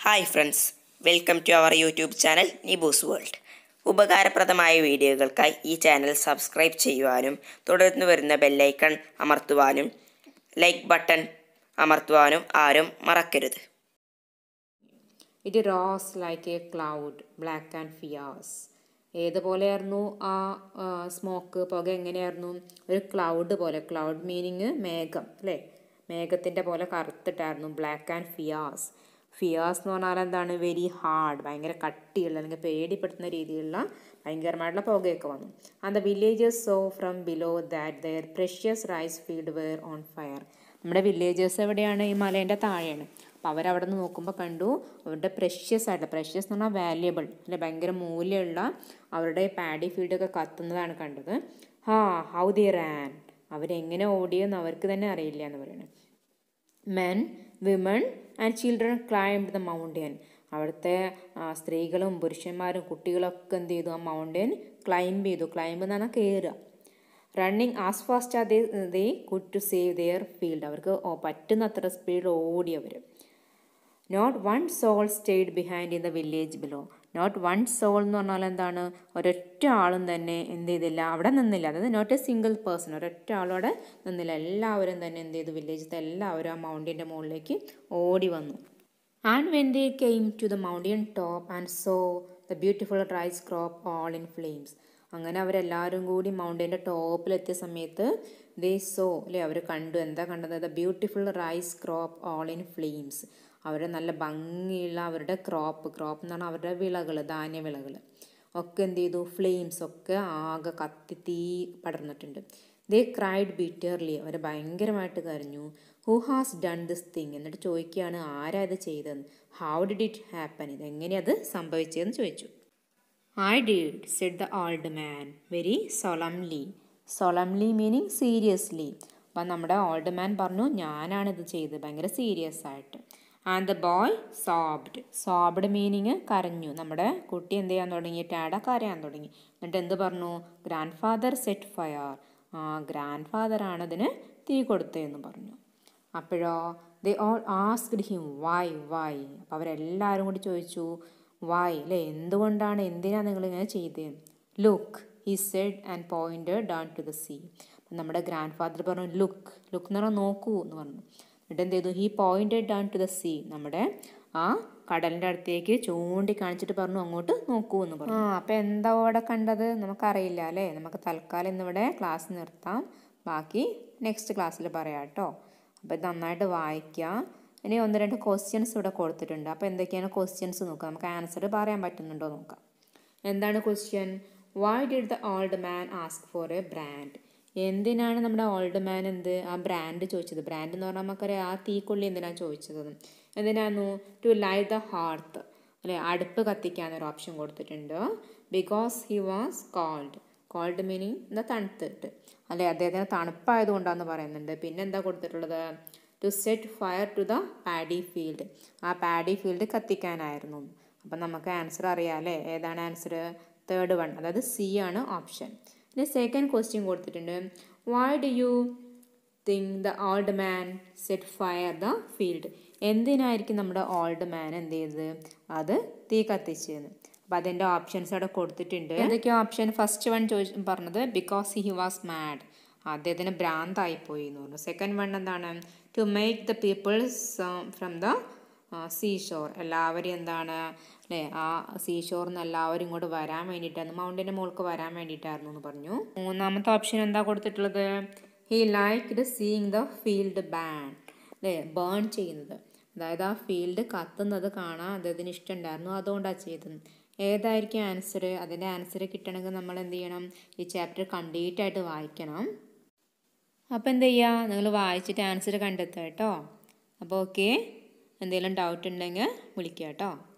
hi friends welcome to our YouTube channel Nibus world ഉപകാരപ്രദമായ വീഡിയോകൾക്കായി ഈ ചാനൽ സബ്സ്ക്രൈബ് ചെയ്യുവാനും തുടർന്ന് വരുന്ന ബെല്ലൈക്കൺ അമർത്തുവാനും ലൈക്ക് ബട്ടൺ അമർത്തുവാനും ആരും മറക്കരുത് it rose like a cloud black and fierce ഏതുപോലെയായിരുന്നു ആ സ്മോക്ക് പുക എങ്ങനെയായിരുന്നു ഒരു ക്ലൗഡ് പോലെ ക്ലൗഡ് മീനിങ് മേഘം അല്ലേ മേഘത്തിൻ്റെ പോലെ കറുത്തിട്ടായിരുന്നു ബ്ലാക്ക് ആൻഡ് ഫിയാസ് ഫിയാസ് എന്ന് പറഞ്ഞാൽ എന്താണ് വെരി ഹാർഡ് ഭയങ്കര കട്ടിയുള്ള അല്ലെങ്കിൽ പേടിപ്പെടുത്തുന്ന രീതിയിലുള്ള ഭയങ്കരമായിട്ടുള്ള പുകയൊക്കെ വന്നു and the villagers saw from below that their precious rice field were on fire നമ്മുടെ വില്ലേജേഴ്സ് എവിടെയാണ് ഈ മലേൻ്റെ താഴെയാണ് അപ്പോൾ അവരവിടെ നിന്ന് നോക്കുമ്പോൾ കണ്ടു അവരുടെ പ്രഷ്യസ് ആയിട്ട് പ്രഷ്യസ് എന്ന് പറഞ്ഞാൽ വാല്യബിൾ അല്ലെ ഭയങ്കര മൂല്യമുള്ള അവരുടെ പാഡി ഫീൽഡൊക്കെ കത്തുന്നതാണ് കണ്ടത് ഹാ ഹൗ ദി റാൻ അവരെങ്ങനെ ഓടിയെന്ന് അവർക്ക് തന്നെ അറിയില്ല എന്ന് പറയുന്നത് men women and children climb the mountain അവിടുത്തെ സ്ത്രീകളും പുരുഷന്മാരും കുട്ടികളൊക്കെ എന്ത് ചെയ്തു ആ മൗണ്ടൻ ക്ലൈംബ് ചെയ്തു ക്ലൈംബ് എന്ന് പറഞ്ഞാൽ കയറുക റണ്ണിങ് ആസ് ഫാസ്റ്റ് അതേ they could to save their field അവർക്ക് പറ്റുന്നത്ര സ്പീഡിൽ ഓടി അവർ not one soul stayed behind in the village below not one soul എന്ന് പറഞ്ഞാൽ എന്താണ് ഒരൊറ്റ ആളും തന്നെ എന്ത് ചെയ്തില്ല അവിടെ നിന്നില്ല അതായത് നോട്ട് എ സിംഗിൾ പേഴ്സൺ ഒരൊറ്റ ആളോടെ നിന്നില്ല എല്ലാവരും തന്നെ എന്ത് ചെയ്തു വില്ലേജിലത്തെ എല്ലാവരും ആ മൗണ്ടിൻ്റെ മുകളിലേക്ക് ഓടി വന്നു and when they came to the mountain top and saw the beautiful rice crop all in flames അങ്ങനെ അവരെല്ലാവരും കൂടി മൗണ്ടൻ്റെ ടോപ്പിലെത്തിയ സമയത്ത് ദേ സോ അല്ലേ അവർ കണ്ടു എന്താ കണ്ടത് the beautiful rice crop all in flames അവരുടെ നല്ല ഭംഗിയുള്ള അവരുടെ ക്രോപ്പ് ക്രോപ്പ് എന്ന് പറഞ്ഞാൽ അവരുടെ വിളകൾ ധാന്യവിളകൾ ഒക്കെ എന്ത് ചെയ്തു ഫ്ലെയിംസ് ഒക്കെ ആകെ കത്തി തീ പടർന്നിട്ടുണ്ട് ദേ ക്രൈഡ് ബിറ്റർലി അവർ ഭയങ്കരമായിട്ട് കരഞ്ഞു who has done this thing എന്നിട്ട് ചോദിക്കുകയാണ് ആരാ ഇത് ചെയ്തതെന്ന് ഹൗ ഡിഡ് ഇറ്റ് ഹാപ്പൻ ഇത് എങ്ങനെയത് സംഭവിച്ചതെന്ന് ചോദിച്ചു I did said the old man very solemnly solemnly meaning seriously അപ്പം നമ്മുടെ ഓൾഡ് മാൻ പറഞ്ഞു ഞാനാണിത് ചെയ്തത് ഭയങ്കര സീരിയസ് ആയിട്ട് and the boy sobbed sobbed meaning കരഞ്ഞു നമ്മുടെ കുട്ടി എന്ത് ചെയ്യാൻ തുടങ്ങി ടാഡ കരയാൻ തുടങ്ങി എന്നിട്ട് എന്ത് പറഞ്ഞു ഗ്രാൻഡ് ഫാദർ സെറ്റ് ഫയർ ആ ഗ്രാൻഡ് ഫാദറാണ് അതിന് തീ കൊടുത്തതെന്ന് പറഞ്ഞു അപ്പോഴോ they all asked him why why അപ്പോൾ അവരെല്ലാവരും കൂടി ചോദിച്ചു വൈ അല്ലേ എന്തുകൊണ്ടാണ് എന്തിനാണ് നിങ്ങൾ ഇങ്ങനെ ചെയ്തത് look he said and point down to the sea അപ്പം നമ്മുടെ ഗ്രാൻഡ് ഫാദർ പറഞ്ഞു ലുക്ക് ലുക്ക് എന്ന് പറഞ്ഞാൽ നോക്കൂ എന്ന് പറഞ്ഞു എന്നിട്ട് എന്ത് ചെയ്തു he pointed down to the sea നമ്മുടെ ആ കടലിൻ്റെ അടുത്തേക്ക് ചൂണ്ടി കാണിച്ചിട്ട് പറഞ്ഞു അങ്ങോട്ട് നോക്കൂ എന്ന് പറഞ്ഞു ആ അപ്പം എന്താ അവിടെ കണ്ടത് നമുക്കറിയില്ല അല്ലേ നമുക്ക് തൽക്കാലം ഇന്നിവിടെ ക്ലാസ് നിർത്താം ബാക്കി നെക്സ്റ്റ് ക്ലാസ്സിൽ പറയാം കേട്ടോ അപ്പോൾ ഇത് നന്നായിട്ട് വായിക്കുക ഇനി ഒന്ന് രണ്ട് ക്വസ്റ്റ്യൻസ് ഇവിടെ കൊടുത്തിട്ടുണ്ട് അപ്പോൾ എന്തൊക്കെയാണ് ക്വസ്റ്റ്യൻസ് നോക്കുക നമുക്ക് ആൻസർ പറയാൻ പറ്റുന്നുണ്ടോ നോക്കാം എന്താണ് question why did the old man ask for a brand എന്തിനാണ് നമ്മുടെ ഓൾഡ് മാൻ എന്ത് ആ ബ്രാൻഡ് ചോദിച്ചത് ബ്രാൻഡ് എന്ന് പറഞ്ഞാൽ നമുക്കറിയാം ആ തീക്കൊള്ളി എന്തിനാണ് ചോദിച്ചത് എന്തിനായിരുന്നു ടു ലൈറ്റ് ദ ഹാർത്ത് അല്ലെ അടുപ്പ് കത്തിക്കാനൊരു ഓപ്ഷൻ കൊടുത്തിട്ടുണ്ട് because he was cold cold meaning എന്താ തണുത്തിട്ട് അല്ലെ അദ്ദേഹത്തിന് തണുപ്പായതുകൊണ്ടാന്ന് പറയുന്നുണ്ട് പിന്നെ എന്താ കൊടുത്തിട്ടുള്ളത് to set fire to the paddy field ആ പാഡി ഫീൽഡ് കത്തിക്കാനായിരുന്നു അപ്പം നമുക്ക് ആൻസർ അറിയാം അല്ലേ ഏതാണ് ആൻസർ തേർഡ് വൺ അതായത് സി ആണ് ഓപ്ഷൻ ഇനി സെക്കൻഡ് ക്വസ്റ്റ്യൻ കൊടുത്തിട്ടുണ്ട് why do you think the old man set fire the field എന്തിനായിരിക്കും നമ്മുടെ ഓൾഡ് മാൻ എന്ത് ചെയ്തത് അത് തീ കത്തിച്ചതെന്ന് അപ്പം അതിൻ്റെ ഓപ്ഷൻസ് അവിടെ കൊടുത്തിട്ടുണ്ട് എന്തൊക്കെയോ ഓപ്ഷൻ ഫസ്റ്റ് വൺ ചോദിച്ചു പറഞ്ഞത് ബിക്കോസ് ഹി വാസ് മാഡ് അദ്ദേഹത്തിന് ഭ്രാന്തായിപ്പോയി എന്ന് പറഞ്ഞു സെക്കൻഡ് വൺ എന്താണ് to make the peoples from the sea shore എല്ലാവരും എന്താണ് അല്ലേ ആ സീ ഷോറിൽ നിന്ന് എല്ലാവരും ഇങ്ങോട്ട് വരാൻ വേണ്ടിയിട്ടായിരുന്നു മൗണ്ടിൻ്റെ മുകൾക്ക് വരാൻ വേണ്ടിയിട്ടായിരുന്നു എന്ന് പറഞ്ഞു മൂന്നാമത്തെ ഓപ്ഷൻ എന്താ കൊടുത്തിട്ടുള്ളത് he liked seeing the field burn അല്ലേ ബേൺ ചെയ്യുന്നത് അതായത് ആ ഫീൽഡ് കത്തുന്നത് കാണാൻ അദ്ദേഹത്തിന് ഇഷ്ടമുണ്ടായിരുന്നു അതുകൊണ്ടാണ് ചെയ്തത് ഏതായിരിക്കും ആൻസർ അതിൻ്റെ ആൻസർ കിട്ടണമെങ്കിൽ നമ്മൾ എന്ത് ചെയ്യണം ഈ ചാപ്റ്റർ കംപ്ലീറ്റ് ആയിട്ട് വായിക്കണം അപ്പോൾ എന്ത് ചെയ്യുക നിങ്ങൾ വായിച്ചിട്ട് ആൻസർ കണ്ടെത്തുക കേട്ടോ അപ്പോൾ ഓക്കെ എന്തെങ്കിലും ഡൗട്ട് ഉണ്ടെങ്കിൽ വിളിക്കുക കേട്ടോ